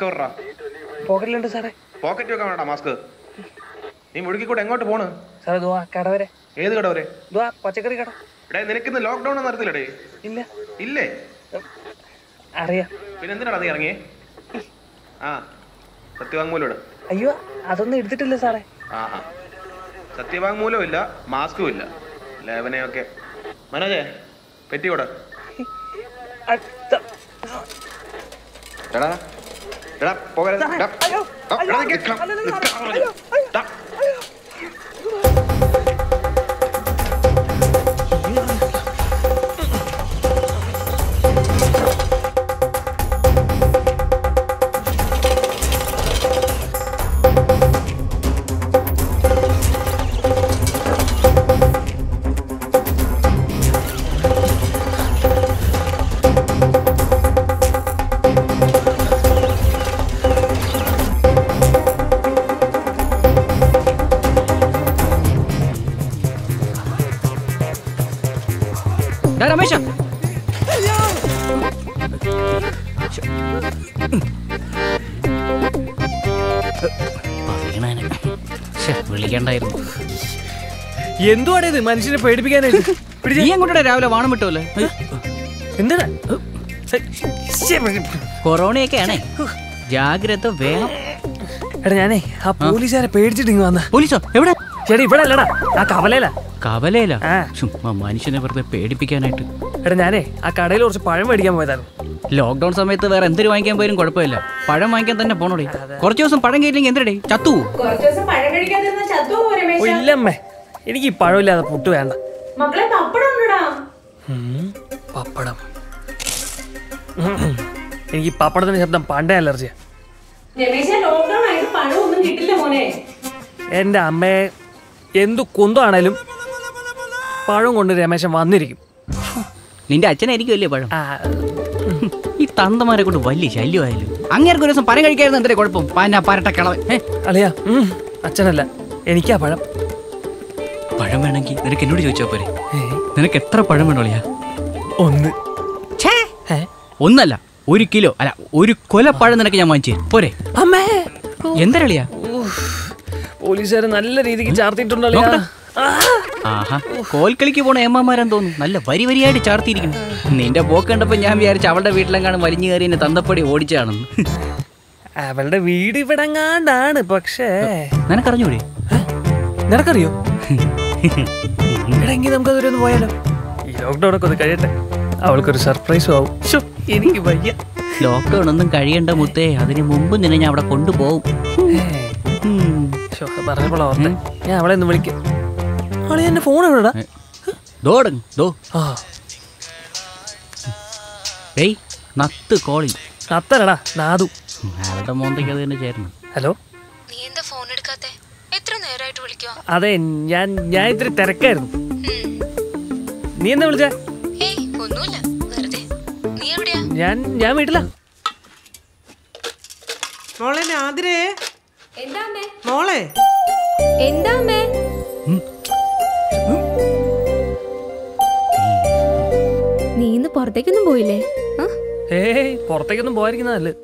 Mask വിടറാ പോക്കറ്റിലുണ്ട് സാറേ pocket വെക്കാൻ വേണ്ട മാസ്ക് നീ മുഴുക്കി കൂടെ എങ്ങോട്ട് പോണ് സാറേ ദുവാ കട വരെ ഏത് കട വരെ ദുവാ പച്ചക്കറി കട എടേ നിനക്കിന്ന് ലോക്ക്ഡൌൺ ഒന്നും അറിയത്തില്ലടേ ഇല്ല ഇല്ലേ അറിയാം പിന്നെ എന്തിനാടാ നീ ഇറങ്ങിയേ ആ സത്യവാങ്മൂലം ഇട് അയ്യോ അതൊന്നും എടുത്തിട്ടില്ല സാറേ ആഹാ സത്യവാങ്മൂലവും ഇല്ല മാസ്കും ഇല്ല ലേവനയൊക്കെ മനോജേ പെറ്റിയോടെ അടുത്ത എടാ എടാ പോകരുത് സാറേ, എടാ. അയ്യോ, ആ, അയ്യോ, എടാ, നിക്ക്. അല്ലല്ല സാറേ, നിക്ക്. അയ്യോ, അയ്യോ, എടാ. ഡാ രമേശ വിളിക്കണ്ടായിരുന്നു എന്തുവാടേ ഇത് മനുഷ്യനെ പേടിപ്പിക്കാനായിട്ട് നീ അങ്ങോട്ടേ രാവിലെ വാണം വിട്ടോല്ലേ എന്തിനാ കൊറോണയൊക്കെ ആണേ ജാഗ്രത വേണം എടാ ഞാനേ ആ പോലീസുകാരെ പേടിച്ചിട്ട് ഇങ്ങ് വന്ന പോലീസോ എവിടെ ചേട്ടാ ഇവിടെ അല്ലടാ ആ കവലയില കവലയില ആ. ചുമ്മാ മനുഷ്യനെ വെറുതെ പേടിപ്പിക്കാനായിട്ട് എടാ ഞാനേ ആ കടയിൽ കുറച്ച് പഴം മേടിക്കാൻ പോയതാണ് ലോക്ക്ഡൌൺ സമയത്ത് വേറെ എന്തൊരു വാങ്ങിക്കാൻ പോയാലും കുഴപ്പമില്ല പഴം വാങ്ങിക്കാൻ തന്നെ പോണോടി കുറച്ച് ദിവസം പഴം കയറ്റില്ലെങ്കിൽ എന്തരടേ ചത്തു കുറച്ച് ദിവസം പഴം കഴിക്കാതിരുന്ന ചത്തു ഓ രമേശ ഇല്ലമ്മേ എനിക്ക് ഈ പഴമില്ലാതെ പുട്ട് വേണ്ട മക്കളെ പപ്പടം ഉണ്ടടാ ഉം, പപ്പടം ഉം, എനിക്ക് ഈ പപ്പടത്തിന്റെ ശബ്ദം പണ്ടേ അലർജിയാ രമേശ ലോക്ക്ഡൌൺ ആയിട്ട് പഴം ഒന്നും കിട്ടില്ല മോനെ എൻ്റെ അമ്മയെ എന്തു കുന്തമാണേലും പഴം കൊണ്ട് രമേശൻ വന്നിരിക്കും നിന്റെ അച്ഛനായിരിക്കും അല്ലേ പഴം ആ, ഈ തന്തമാരെ കൊണ്ട് വലിയ ശല്യമായാലും അങ്ങേർക്ക് ഒരു ദിവസം പഴം കഴിക്കായിരുന്നു എന്തേ കുഴപ്പം പാന പരട്ട കിളവൻ ഏ, അളിയാ ഉം, അച്ഛനല്ല എനിക്കാ പഴം പഴം വേണമെങ്കിൽ നിനക്ക് എന്നോട് ചോദിച്ചാ പോരെ ഏ, നിനക്ക് എത്ര പഴം വേണോ അളിയാ ഒന്ന് ഏ, ഒന്നല്ല ഒരു കിലോ അല്ല ഒരു കൊല പഴം നിനക്ക് ഞാൻ വാങ്ങിച്ചു തരും. പോരെ അമ്മേ എന്തരളിയാ പോലീസുകാർ നല്ല രീതിക്ക് ചാർത്തിയിട്ടുണ്ടോ അളിയാ ആ, ആഹാ കോൽക്കളിക്ക് പോണ ഏമ്മമാരാന്ന് തോന്നുന്നു നല്ല വരി വരിയായിട്ട് ചാർത്തിയിരിക്കുന്നു നിന്റെ പോക്ക് കണ്ടപ്പോ ഞാൻ വിചാരിച്ചു അവളുടെ വീട്ടിലെങ്ങാനും വലിഞ്ഞു കയറി എന്നെ തന്തപ്പടി ഓടിച്ചാണെന്ന് അവളുടെ വീട് ഇവിടെ എങ്ങാണ്ടാണ് പക്ഷേ നിനക്കറിഞ്ഞൂടെ ഏ, നിനക്കറിയോ എടാ എങ്കിൽ നമുക്കതൊരു ഒന്ന് പോയാലോ ഈ ലോക്ക്ഡൗൺ ഒക്കെ ഒന്ന് കഴിയട്ടെ അവൾക്കൊരു സർപ്രൈസും ആവും ശ്ശോ, എനിക്ക് വയ്യ ലോക്ക്ഡൌൺ ഒന്നും കഴിയണ്ട മുത്തേ അതിന് മുമ്പ് നിന്നെ ഞാൻ അവിടെ കൊണ്ടുപോകും ഏ, ഉം. ശ്ശോ, പറഞ്ഞപ്പോഴാ ഓർത്തെ ഞാൻ അവളെ ഒന്ന് വിളിക്കാം അവളെ എന്റെ ഫോൺ എവിടെടാ ദോടങ് ദോ ആ ഏയ് നത്ത് കോളി അത്തരടാ നാദു അവളുടെ മോന്തയ്ക്ക് അത് തന്നെ ചേരണം ഹലോ നീ എന്താ ഫോൺ എടുക്കാത്തെ എത്ര നേരമായിട്ട് വിളിക്കുക അതെ ഞാൻ ഞാൻ ഇത്തിരി തിരക്കായിരുന്നു നീ എന്താ വിളിച്ചേ ഏയ് ഒന്നുമില്ല വെറുതെ നീ എവിടെയാ ഞാൻ ഞാൻ വീട്ടിലാ മോളെ നാദിരേ എന്താ അമ്മേ മോളെ എന്താ അമ്മേ നീ ഇന്ന് പുറത്തേക്കൊന്നും പോയില്ലേ ആ? ഏയ് പുറത്തേക്കൊന്നും പോയിരിക്കുന്നതല്ലേ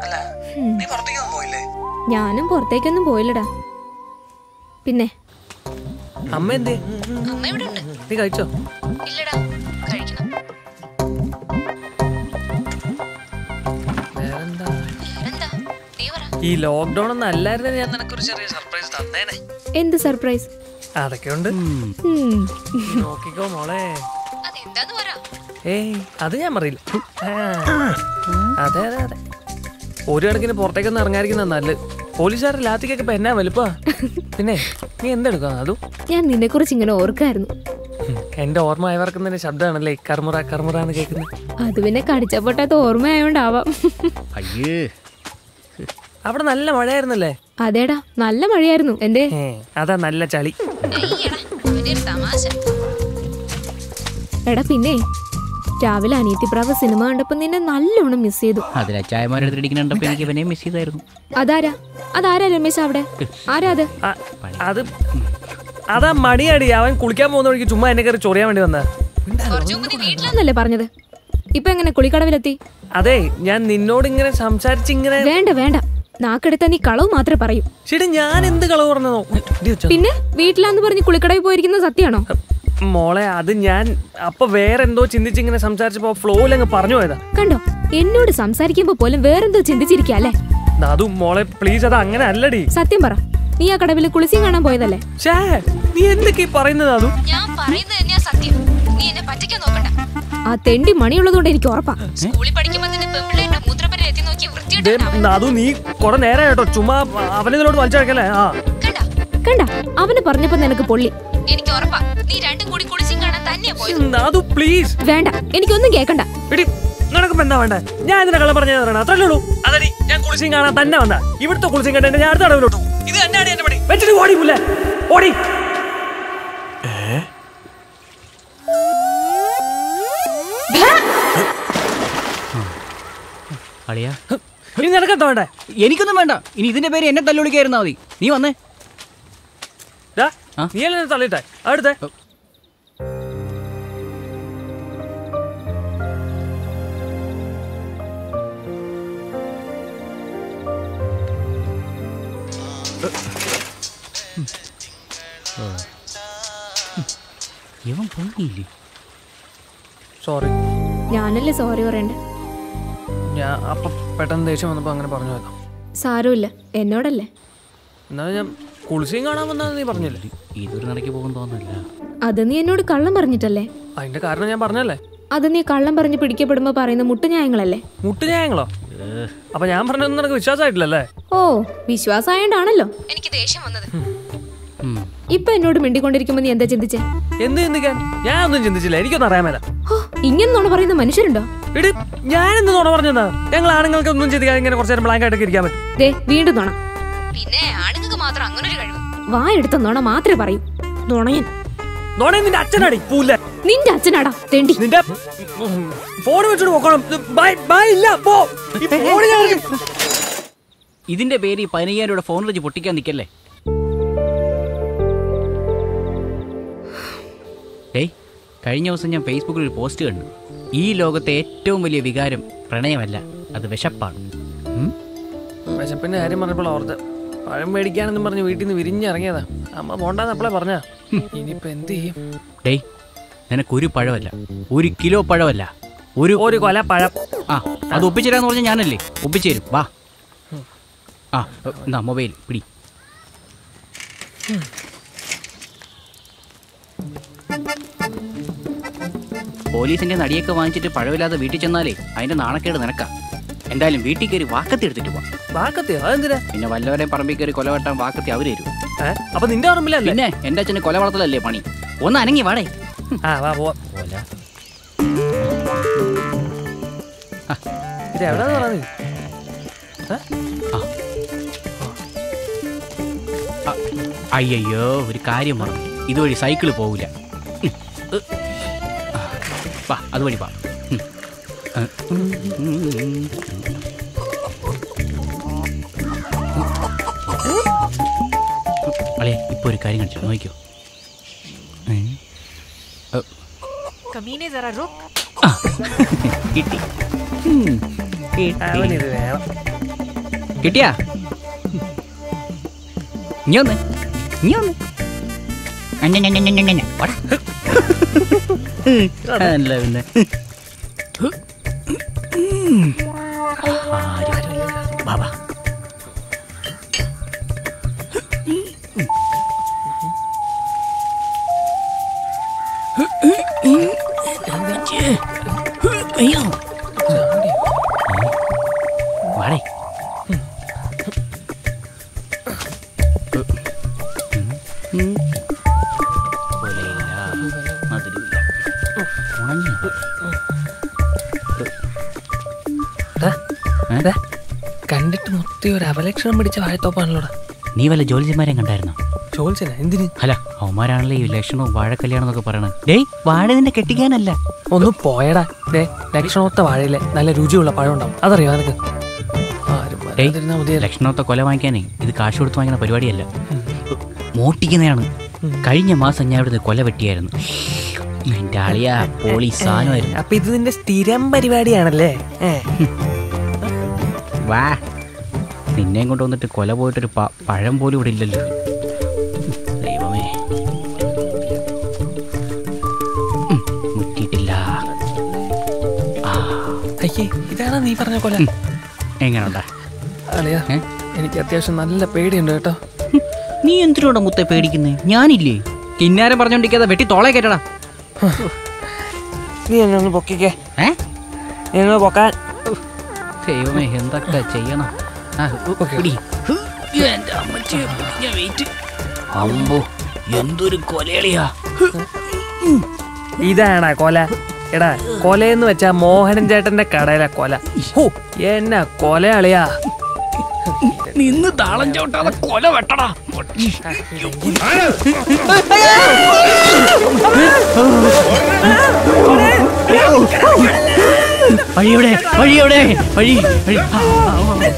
ഞാനും പുറത്തേക്കൊന്നും പോയില്ലടാ പിന്നെ അമ്മ എന്തേ അമ്മ ഇവിടെ ഉണ്ട് നീ കഴിച്ചോ ഇല്ലടാ കഴിക്കണം വേറെന്താ വേറെന്താ നീ പറ ഈ ലോക്ക്ഡൌൺ ഒന്നും അല്ലായിരുന്നു ഞാൻ നിനക്കൊരു ചെറിയ സർപ്രൈസ് തന്നേനെ എന്ത് സർപ്രൈസ് അതൊക്കെ ഉണ്ട് ഉം. നോക്കിക്കോ മോളെ അതെന്താന്ന് പറ ഏയ് അത് ഞാൻ പറയില്ല ആ, അതെ അതെ അതെ ഒരു കണക്കിന് പുറത്തേക്കൊന്നും ഇറങ്ങാതിരിക്കുന്ന നല്ലത് പോലീസുകാരുടെ ലാത്തിക്കൊക്കെ ഇപ്പൊ എന്നാ വലുപ്പാ പിന്നെ നീ എന്തെടുക്കാ അതും ഞാൻ നിന്നെ കുറിച്ച് ഇങ്ങനെ ഓർക്കായിരുന്നു എന്റെ ഓർമ്മ അയവർക്കുന്നതിന്റെ ശബ്ദമാണല്ലേ കർമുറ കർമുറ എന്ന് കേൾക്കുന്നത് അത് പിന്നെ കടിച്ച പൊട്ടാത്ത ഓർമ്മയായോണ്ടാവാം അയ്യേ അവിടെ നല്ല മഴയായിരുന്നല്ലേ അതേടാ നല്ല മഴയായിരുന്നു എന്തേ ഏ അതാ നല്ല ചളി അയ്യടാ അവന്റെ ഒരു തമാശ എടാ പിന്നെ രാവിലെ അനിയത്തിപ്രാവ് സിനിമ കണ്ടപ്പോ നിന്നെ നല്ലോണം മിസ് ചെയ്തു അതിൽ അച്ചായമാരെടുത്തിരിക്കുന്നുണ്ടപ്പോ എനിക്ക് ഇവനെ മിസ് ചെയ്തായിരുന്നു അതാരാ അതാരാ രമേശ് അവിടെ ആരാ അത് ആ, അത് അതാ മണിയാടി അവൻ കുളിക്കാൻ പോകുന്ന വഴിക്ക് ചുമ്മാ എന്നെ കയറി ചൊറിയാൻ വേണ്ടി വന്നാ കുറച്ചു മുമ്പ് നീ വീട്ടിൽ എന്നല്ലേ പറഞ്ഞത് ഇപ്പൊ എങ്ങനെ കുളിക്കടവിലെത്തി അതെ ഞാൻ നിന്നോട് ഇങ്ങനെ സംസാരിച്ച് ഇങ്ങനെ വേണ്ട വേണ്ട നാക്കെടുത്ത നീ കളവ് മാത്രമേ പറയൂ ചേട്ടാ ഞാൻ എന്ത് കളവ് പറഞ്ഞതോ ഇടി വെച്ചോ. പിന്നെ വീട്ടിലാന്ന് പറഞ്ഞ് കുളിക്കടവിൽ പോയിരിക്കുന്നത് സത്യാണോ മോളെ അത് ഞാൻ അപ്പൊ വേറെ എന്തോ ചിന്തിച്ച് ഇങ്ങനെ സംസാരിച്ചപ്പോ ഫ്ലോയിൽ അങ്ങ് പറഞ്ഞു പോയതാ കണ്ടോ എന്നോട് സംസാരിക്കുമ്പോ പോലും വേറെന്തോ ചിന്തിച്ചിരിക്കല്ലേ അതും മോളെ പ്ലീസ് അത് അങ്ങനെ അല്ലടി സത്യം പറ നീ ആ കടവിൽ കുളിസിയും കാണാൻ പോയതല്ലേ ഛേ നീ എന്തൊക്കെ ഈ പറയുന്നത് അതും ഞാൻ പറയുന്നത് തന്നെയാ സത്യം നീ എന്നെ പറ്റിക്കാൻ നോക്കണ്ട ആ തെണ്ടി മണിയുള്ളതുകൊണ്ട് എനിക്ക് ഉറപ്പാ സ്കൂളിൽ പഠിക്കുമ്പോ തന്നെ പെമ്പിള്ളേരുടെ മൂത്രപ്പര എത്തി നോക്കി ദേ, വൃത്തിയിട്ട് അതും നീ കുറെ നേരം കേട്ടോ ചുമ്മാ അവനിതിലോട്ട് വലിച്ചഴക്കല്ലേ ആ കണ്ട കണ്ട അവന് പറഞ്ഞപ്പോ നിനക്ക് പൊള്ളി എനിക്ക് ഉറപ്പാ നീ രണ്ടും കൂടി കുളിച്ചും കാണാൻ തന്നെയാ പോയത് അത് പ്ലീസ് വേണ്ട എനിക്കൊന്നും കേക്കണ്ട എടി നിനക്കിപ്പോ എന്താ വേണ്ടേ ഞാൻ ഇതിനെ കള്ളം പറഞ്ഞു തരണം അത്രല്ലേ ഉള്ളൂ അതടി ഞാൻ കുളിച്ചും കാണാൻ തന്നെ വന്ന ഇവിടുത്തെ കുളിച്ചും കണ്ടേ ഞാൻ അടുത്ത അടവിലോട്ടു ഇത് തന്നെയാണ് എന്റെ പണി വെച്ചിട്ട് ഓടി പുല്ലേ ഓടി അളിയാ ഇനി നിനക്കെന്താ വേണ്ടേ എനിക്കൊന്നും വേണ്ട ഇനി ഇതിന്റെ പേര് എന്നെ തല്ലുവിളിക്കായിരുന്നാ മതി നീ വന്നേ ഡാ, ആ? നീ അല്ലേ തള്ളിട്ടെ അടുത്തേ ഇവൻ പോയില്ലേ സോറി ഞാനല്ലേ സോറി പറയണ്ടേ ഞാൻ അപ്പൊ പെട്ടെന്ന് ദേഷ്യം വന്നപ്പോ അങ്ങനെ പറഞ്ഞു പോയതാ സാരമില്ല എന്നോടല്ലേ എന്നാലും ഞാൻ കുളിച്ചും കാണാൻ വന്നാന്ന് നീ പറഞ്ഞില്ലേ ഇതൊരു നടക്കി പോകും തോന്നില്ല അത് നീ എന്നോട് കള്ളം പറഞ്ഞിട്ടല്ലേ അതിന്റെ കാരണം ഞാൻ പറഞ്ഞല്ലേ അത് നീ കള്ളം പറഞ്ഞ് പിടിക്കപ്പെടുമ്പോ പറയുന്ന മുട്ടുന്യായങ്ങളല്ലേ മുട്ട് ന്യായങ്ങളോ അപ്പൊ ഞാൻ പറഞ്ഞൊന്നും നിനക്ക് വിശ്വാസമായിട്ടില്ലല്ലേ ഓ വിശ്വാസമായോണ്ടാണല്ലോ എനിക്ക് ദേഷ്യം വന്നത് ഇപ്പൊ എന്നോട് മിണ്ടിക്കൊണ്ടിരിക്കുമ്പോ നീ എന്താ ചിന്തിച്ചേ എന്ത് ചിന്തിക്കാൻ ഞാൻ ഒന്നും ചിന്തിച്ചില്ല എനിക്കൊന്നും അറിയാൻ മേല ഹോ ഇങ്ങനെ നോണ പറയുന്ന മനുഷ്യരുണ്ടോ എടി ഞാൻ എന്ത് നുണ പറഞ്ഞതാ ഞങ്ങൾ ആണുങ്ങൾക്ക് ഒന്നും ചിന്തിക്കാൻ ഇങ്ങനെ കുറച്ചു നേരം ബ്ലാങ്ക് ആയിട്ടൊക്കെ ഇരിക്കാൻ പറ്റും ദേ വീണ്ടും നോണ പിന്നെ ആണുങ്ങൾക്ക് മാത്രം അങ്ങനെ ഒരു കഴിവ് വാ എടുത്ത നോണ മാത്രമേ പറയൂ നുണയൻ നോണേ നിന്റെ അച്ഛനാടി പൂല്ല നിന്റെ അച്ഛനാടാ തെണ്ടി നിന്റെ ഫോൺ വെച്ചിട്ട് പോക്കണം ബൈ ബൈ ഇല്ല പോ ഈ ഫോൺ ഞാൻ എടുക്കും. ഇതിന്റെ പേര് ഈ പതിനയ്യായിരം രൂപയുടെ ഫോൺ വെച്ച് പൊട്ടിക്കാൻ നിൽക്കല്ലേ ഏയ് കഴിഞ്ഞ ദിവസം ഞാൻ ഫേസ്ബുക്കിൽ ഒരു പോസ്റ്റ് കണ്ടു ഈ ലോകത്തെ ഏറ്റവും വലിയ വികാരം പ്രണയമല്ല അത് വിശപ്പാണ് ഉം? വിശപ്പിന്റെ കാര്യം പറഞ്ഞപ്പോൾ ഓർത്ത് പഴം മേടിക്കാനെന്നും പറഞ്ഞ് വീട്ടിൽ നിന്ന് വിരിഞ്ഞിറങ്ങിയതാ അമ്മ പോണ്ടാന്ന് അപ്പളെ പറഞ്ഞാ ഇനിയിപ്പോ എന്ത് ചെയ്യും ഡേയ് നിനക്കൊരു പഴമല്ല ഒരു കിലോ പഴമല്ല ഒരു ഒരു കൊല പഴം ആ അത് ഒപ്പിച്ചുതരാന്ന് പറഞ്ഞാൽ ഞാനല്ലേ ഒപ്പിച്ചു തരും വാ ആ എന്നാ മൊബൈൽ പിടി പോലീസിന്റെ നടിയൊക്കെ വാങ്ങിച്ചിട്ട് പഴമില്ലാതെ വീട്ടിൽ ചെന്നാലേ അതിന്റെ നാണക്കേട് നിനക്കാ എന്തായാലും വീട്ടിൽ കയറി വാക്കത്തി എടുത്തിട്ട് പോവാം വാക്കത്തിയോ അതെന്തിനാ പിന്നെ വല്ലവരെയും പറമ്പിൽ കയറി കൊല വെട്ടാൻ വാക്കത്തി അവര് തരും ഏ അപ്പൊ നിന്റെ ഓർമ്മയിലല്ലേ പിന്നെ എന്റെ അച്ഛന് കൊല വളർത്തലല്ലേ പണി ഒന്ന് അനങ്ങി വാടേ ആ വാ പോവാ കൊല ഇത് എവിടെയാന്ന് പറഞ്ഞ നീ ഏ? ആ, അയ്യയ്യോ ഒരു കാര്യം പറഞ്ഞു ഇതുവഴി സൈക്കിള് പോവില്ല ഉം. ഉ. ആ, വാ അതുവഴി വാ ഉം. ആ, ഉം, ഉം, ഉം. അളേ ഇപ്പൊ ഒരു കാര്യം കാണിച്ചു നോക്കിയോ ഏ? ഓ. ആ, കിട്ടി ഉം, കിട്ടി. അവനിത് വേണം കിട്ടിയാ ഇനി ഒന്ന് ഇനി ഒന്ന് അന്നന്നന്നന്നന്നന്ന. വാടാ. അല്ല പിന്നെ ആര്? വാ, വാ. അയ്യോ വാടേ കൊലയില്ല മധുരമില്ല ഉണങ്ങി ദാ, ഏ? ദാ, കണ്ടിട്ട് മൊത്തം ഒരു അപലക്ഷണം പിടിച്ച വാഴത്തോപ്പാണല്ലോടാ നീ വല്ല ജോലിമാരെ കണ്ടായിരുന്നോ ചോദിച്ചന എന്തിന് അല്ല അവന്മാരാണല്ലോ ഈ ലക്ഷണവും വാഴക്കല്യാണം എന്നൊക്കെ പറയണത് ഡേയ് വാഴ നിന്നെ കെട്ടിക്കാനല്ല ഒന്ന് പോയടാ ദേ ലക്ഷണമൊത്ത വാഴയിലെ നല്ല രുചിയുള്ള പഴം ഉണ്ടാവും അതറിയോ നിനക്ക് ആരും ഡേയ് വരാതിരുന്നാ മതിയല്ലോ. ലക്ഷണത്തെ കൊല വാങ്ങിക്കാനേ ഇത് കാശ് കൊടുത്ത് വാങ്ങിക്കുന്ന പരിപാടിയല്ല മോട്ടിക്കുന്നതാണ് കഴിഞ്ഞ മാസം ഞാൻ ഇവിടുത്തെ കൊല വെട്ടിയായിരുന്നു എന്റെ അളിയ പോളി സാധനമായിരുന്നു അപ്പൊ ഇത് നിന്റെ സ്ഥിരം പരിപാടിയാണല്ലേ ഏ. വാ നിന്നെയും കൊണ്ട് വന്നിട്ട് കൊല പോയിട്ടൊരു പ- പഴം പോലും ഇവിടെ ഇല്ലല്ലോ ദൈവമേ ഉം, മുറ്റിയിട്ടില്ല ആ അയ്യേ ഇതാണോ നീ പറഞ്ഞ കൊല എങ്ങനെയുണ്ടാ അളിയാ ഏ? എനിക്ക് അത്യാവശ്യം നല്ല പേടിയുണ്ട് കേട്ടോ നീ എന്തിനോടാ മുത്തെ പേടിക്കുന്നേ ഞാനില്ലേ കിന്നാരം പറഞ്ഞോണ്ടിരിക്കാതെ വെട്ടി തോളെ കേട്ടടാ നീ എന്നെ ഒന്ന് പൊക്കിക്കേ ഏ നീ ഒന്ന് പൊക്കാൻ ദൈവമേ എന്തൊക്കെ ചെയ്യണം ആ, ഉ, പിടി. ഹ്, എൻ്റെ അമ്മച്ചിയെ പിടിക്കാൻ വെയിറ്റ്. അമ്പോ എന്തൊരു കൊലയാളിയാ ഇതാണാ കൊല എടാ കൊലയെന്ന് വെച്ചാ മോഹനൻ ചേട്ടന്റെ കടയിലെ കൊല ഹോ എന്നാ കൊലയാളിയാ നിന്ന് താളം ചവിട്ടാതെ കൊല വെട്ടടാ വഴിയെവിടെ വഴിയെവിടെ വഴി വഴി ആ, ആ,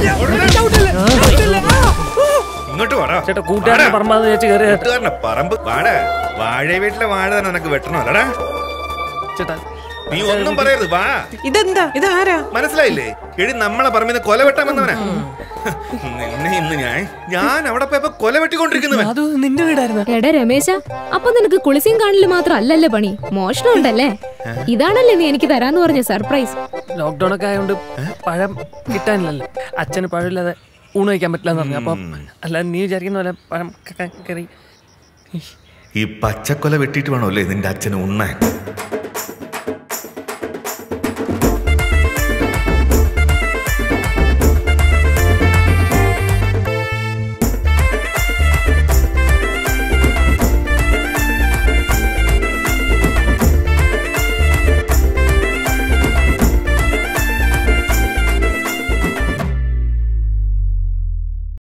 ആ. ഇങ്ങോട്ട് വാടാ ചേട്ടാ കൂട്ടുകാരനെ പറമ്പാന്ന് വെച്ച് കയറി കൂട്ടുകാരനെ പറമ്പ് വാട വാഴ വീട്ടിലെ വാഴ തന്നെ നിനക്ക് വെട്ടണോ അല്ലടാ ചേട്ടാ നീ ഒന്നും പറയരുത് വാ ഇതെന്താ ഇതാരാ മനസ്സിലായില്ലേ എടി നമ്മളെ പറമ്പിന്ന് കൊല വെട്ടാൻ വന്നവനാ നിന്നെ ഇന്ന് ഞാൻ ഞാൻ അവിടെ പോയപ്പോ കൊല വെട്ടിക്കൊണ്ടിരിക്കുന്നവൻ അത് നിന്റെ വീടായിരുന്നു എടാ രമേശ അപ്പൊ നിനക്ക് കുളിസിയും കാണല് മാത്രം അല്ലല്ലേ പണി മോഷണം ഉണ്ടല്ലേ ഇതാണല്ലേ നീ എനിക്ക് തരാന്ന് പറഞ്ഞ സർപ്രൈസ് ലോക്ക്ഡൌൺ ഒക്കെ ആയതുകൊണ്ട് പഴം കിട്ടാനില്ലല്ലോ അച്ഛന് പഴമില്ലാതെ ഊണ് കഴിക്കാൻ പറ്റില്ല എന്ന് പറഞ്ഞു അപ്പം അല്ല നീ വിചാരിക്കുന്ന പോലെ പഴം ക- ക- കറി ഈ പച്ചക്കൊല വെട്ടിയിട്ട് വേണമല്ലേ നിന്റെ അച്ഛന് ഉണ്ണാൻ